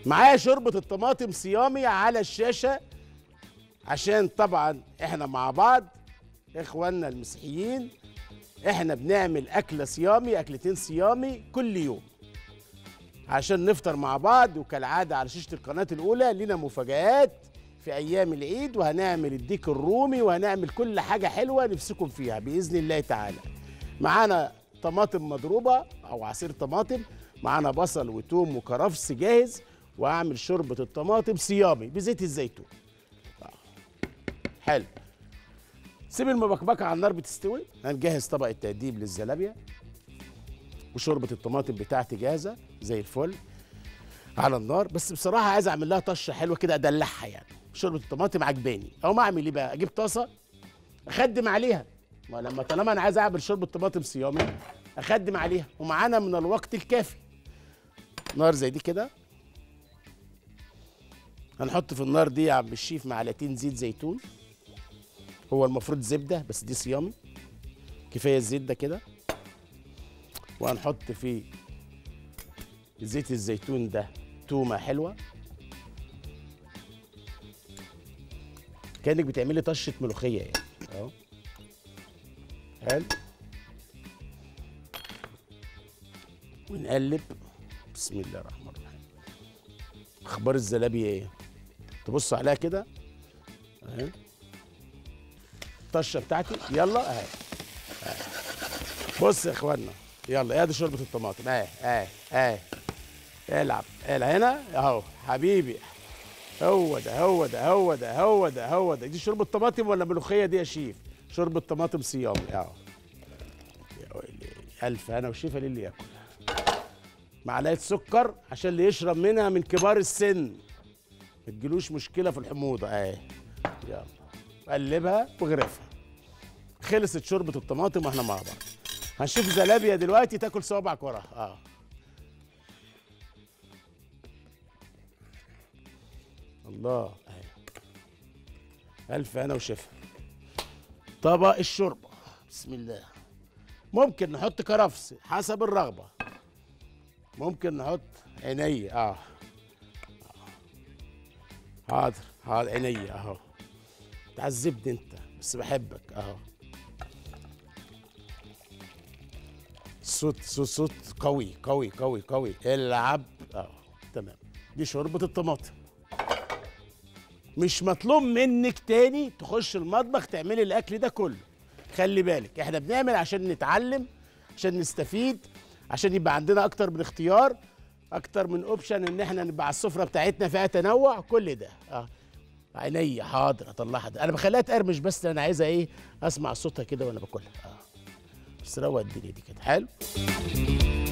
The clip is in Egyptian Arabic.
معايا شوربه الطماطم صيامي على الشاشه عشان طبعا احنا مع بعض اخواننا المسيحيين احنا بنعمل اكله صيامي اكلتين صيامي كل يوم عشان نفطر مع بعض وكالعاده على شاشه القناه الاولى لنا مفاجآت في ايام العيد وهنعمل الديك الرومي وهنعمل كل حاجه حلوه نفسكم فيها باذن الله تعالى معانا طماطم مضروبه او عصير طماطم معانا بصل وتوم وكرفس جاهز واعمل شوربه الطماطم صيامي بزيت الزيتون آه. حلو سيب المبكبكه على النار بتستوي هنجهز طبق التقديم للزلابيه وشوربه الطماطم بتاعتي جاهزه زي الفل على النار بس بصراحه عايز اعمل لها طشه حلوه كده ادلعها يعني شوربه الطماطم عجباني او ما اعمل ايه بقى اجيب طاسه اخدم عليها ما لما طالما انا عايز اعمل شوربه طماطم صيامي اخدم عليها ومعانا من الوقت الكافي نار زي دي كده هنحط في النار دي يا عم الشيف معلقتين زيت زيتون هو المفروض زبده بس دي صيامي كفايه الزيت ده كده وهنحط فيه زيت الزيتون ده تومه حلوه كانك بتعملي طشه ملوخيه يعني اهو حلو ونقلب بسم الله الرحمن الرحيم اخبار الزلابيه ايه تبص عليها كده اهي الطشه بتاعتي يلا اهي أهي. بص يا اخوانا يلا ادي شوربه الطماطم اهي اهي اهي العب العب هنا اهو حبيبي هو ده هو ده هو ده هو ده هو ده دي شوربه طماطم ولا ملوخيه دي يا شيف شوربه طماطم صيامي اهو يا ويلي الف انا وشيفه للي ياكل معلقه سكر عشان اللي يشرب منها من كبار السن ما تجيلوش مشكله في الحموضه اهي يلا قلبها واغرفها خلصت شوربه الطماطم واحنا مع بعض هنشوف زلابيا دلوقتي تاكل صوابعك وراها اه الله اهي الف انا وشفا طبق الشوربه بسم الله ممكن نحط كرفس حسب الرغبه ممكن نحط عينيا اه حاضر حاضر عينيا اهو تعذبني انت بس بحبك اهو صوت صوت صوت قوي قوي قوي قوي العب اهو تمام دي شوربه الطماطم مش مطلوب منك تاني تخش المطبخ تعملي الاكل ده كله خلي بالك احنا بنعمل عشان نتعلم عشان نستفيد عشان يبقى عندنا اكتر من اختيار اكتر من اوبشن ان احنا نبقى على السفره بتاعتنا فيها تنوع كل ده اه عينيا حاضر اطلعها ده. انا بخليها تقرمش بس انا عايزها ايه اسمع صوتها كده وانا باكلها اه بس روق الدنيا دي كده حلو